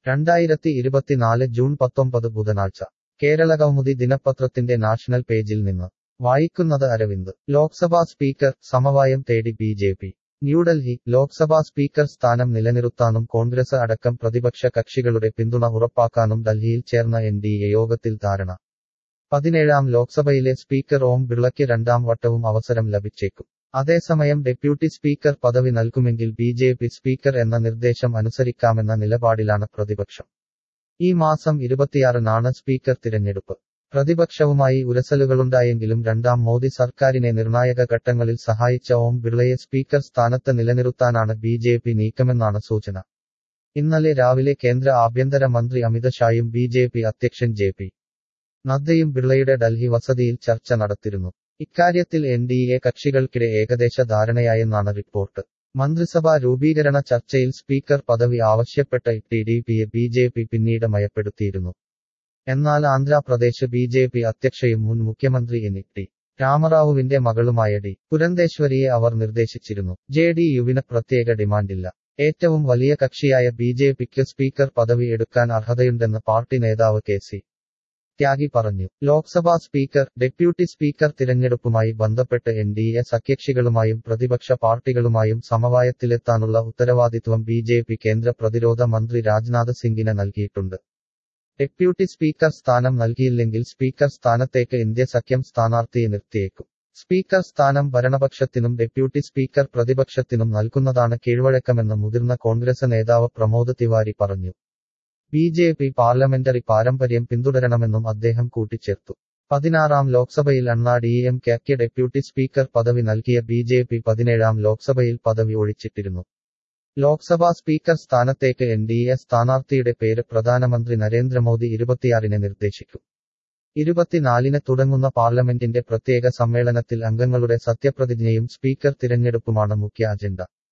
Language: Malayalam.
രണ്ടായിരത്തി ഇരുപത്തിനാല് ജൂൺ പത്തൊമ്പത് ബുധനാഴ്ച കേരള കൗമുദി ദിനപത്രത്തിന്റെ നാഷണൽ പേജിൽ നിന്ന് വായിക്കുന്നത് അരവിന്ദ് ലോക്സഭാ സ്പീക്കർ സമവായം തേടി B J P New Delhi Lok Sabha speaker സ്ഥാനം നിലനിർത്താനും കോൺഗ്രസ് അടക്കം പ്രതിപക്ഷ കക്ഷികളുടെ പിന്തുണ ഉറപ്പാക്കാനും ഡൽഹിയിൽ ചേർന്ന എൻ ഡി എ യോഗത്തിൽ ധാരണ പതിനേഴാം ലോക്സഭയിലെ സ്പീക്കർ ഓം ബിർളയ്ക്ക് രണ്ടാം വട്ടവും അവസരം ലഭിച്ചേക്കും അതേസമയം ഡെപ്യൂട്ടി സ്പീക്കർ പദവി നൽകുമെങ്കിൽ ബി ജെ പി സ്പീക്കർ എന്ന നിർദ്ദേശം അനുസരിക്കാമെന്ന നിലപാടിലാണ് പ്രതിപക്ഷം ഈ മാസം ഇരുപത്തിയാറിനാണ് സ്പീക്കർ തിരഞ്ഞെടുപ്പ് പ്രതിപക്ഷവുമായി ഉരസലുകളുണ്ടായെങ്കിലും രണ്ടാം മോദി സർക്കാരിനെ നിർണായക ഘട്ടങ്ങളിൽ സഹായിച്ച ഓം ബിർളയെ സ്പീക്കർ സ്ഥാനത്ത് നിലനിർത്താനാണ് ബി ജെ പി നീക്കമെന്നാണ് സൂചന ഇന്നലെ രാവിലെ കേന്ദ്ര ആഭ്യന്തര മന്ത്രി അമിത് ഷായും ബി ജെ പി അധ്യക്ഷൻ ജെ പി നദ്ദയും ബിർളയുടെ ഡൽഹി വസതിയിൽ ചർച്ച നടത്തിയിരുന്നു ഇക്കാര്യത്തിൽ എൻ ഡി എ കക്ഷികൾക്കിടെ ഏകദേശ ധാരണയായെന്നാണ് റിപ്പോർട്ട് മന്ത്രിസഭാ രൂപീകരണ ചർച്ചയിൽ സ്പീക്കർ പദവി ആവശ്യപ്പെട്ട ടി ഡി പിയെ ബി ജെ പി പിന്നീട് മയപ്പെടുത്തിയിരുന്നു എന്നാൽ ആന്ധ്രാപ്രദേശ് ബി ജെ പി അധ്യക്ഷയും മുൻ മുഖ്യമന്ത്രി എൻ ടി രാമറാവുവിന്റെ മകളുമായ ഡി പുരന്തേശ്വരിയെ അവർ നിർദ്ദേശിച്ചിരുന്നു ജെ ഡി യുവിന് പ്രത്യേക ഡിമാൻഡില്ല ഏറ്റവും വലിയ കക്ഷിയായ ബി ജെ പിക്ക് സ്പീക്കർ പദവി എടുക്കാൻ അർഹതയുണ്ടെന്ന് പാർട്ടി നേതാവ് കെ സി ത്യാഗി പറഞ്ഞു ലോക്സഭാ സ്പീക്കർ ഡെപ്യൂട്ടി സ്പീക്കർ തിരഞ്ഞെടുപ്പുമായി ബന്ധപ്പെട്ട് എൻ ഡി എ സഖ്യകക്ഷികളുമായും പ്രതിപക്ഷ പാർട്ടികളുമായും സമവായത്തിലെത്താനുള്ള ഉത്തരവാദിത്വം ബി ജെ പി കേന്ദ്ര പ്രതിരോധ മന്ത്രി രാജ്നാഥ് സിംഗിന് നൽകിയിട്ടുണ്ട് ഡെപ്യൂട്ടി സ്പീക്കർ സ്ഥാനം നൽകിയില്ലെങ്കിൽ സ്പീക്കർ സ്ഥാനത്തേക്ക് ഇന്ത്യ സഖ്യം സ്ഥാനാർത്ഥിയെ നിർത്തിയേക്കും സ്പീക്കർ സ്ഥാനം ഭരണപക്ഷത്തിനും ഡെപ്യൂട്ടി സ്പീക്കർ പ്രതിപക്ഷത്തിനും നൽകുന്നതാണ് കീഴ്വഴക്കമെന്ന് മുതിർന്ന കോൺഗ്രസ് നേതാവ് പ്രമോദ് തിവാരി പറഞ്ഞു ബി ജെ പി പാർലമെന്ററി പാരമ്പര്യം പിന്തുടരണമെന്നും അദ്ദേഹം കൂട്ടിച്ചേർത്തു പതിനാറാം ലോക്സഭയിൽ അണ്ണാ ഡി എം കെക്ക് ഡെപ്യൂട്ടി സ്പീക്കർ പദവി നൽകിയ ബി ജെ പി പതിനേഴാം ലോക്സഭയിൽ പദവി ഒഴിച്ചിട്ടിരുന്നു ലോക്സഭാ സ്പീക്കർ സ്ഥാനത്തേക്ക് എൻ ഡി എ സ്ഥാനാർത്ഥിയുടെ പേര് പ്രധാനമന്ത്രി നരേന്ദ്രമോദി ഇരുപത്തിയാറിന് നിർദ്ദേശിക്കും ഇരുപത്തിനാലിന് തുടങ്ങുന്ന പാർലമെന്റിന്റെ പ്രത്യേക സമ്മേളനത്തിൽ അംഗങ്ങളുടെ സത്യപ്രതിജ്ഞയും സ്പീക്കർ തിരഞ്ഞെടുപ്പുമാണ് മുഖ്യ അജണ്ട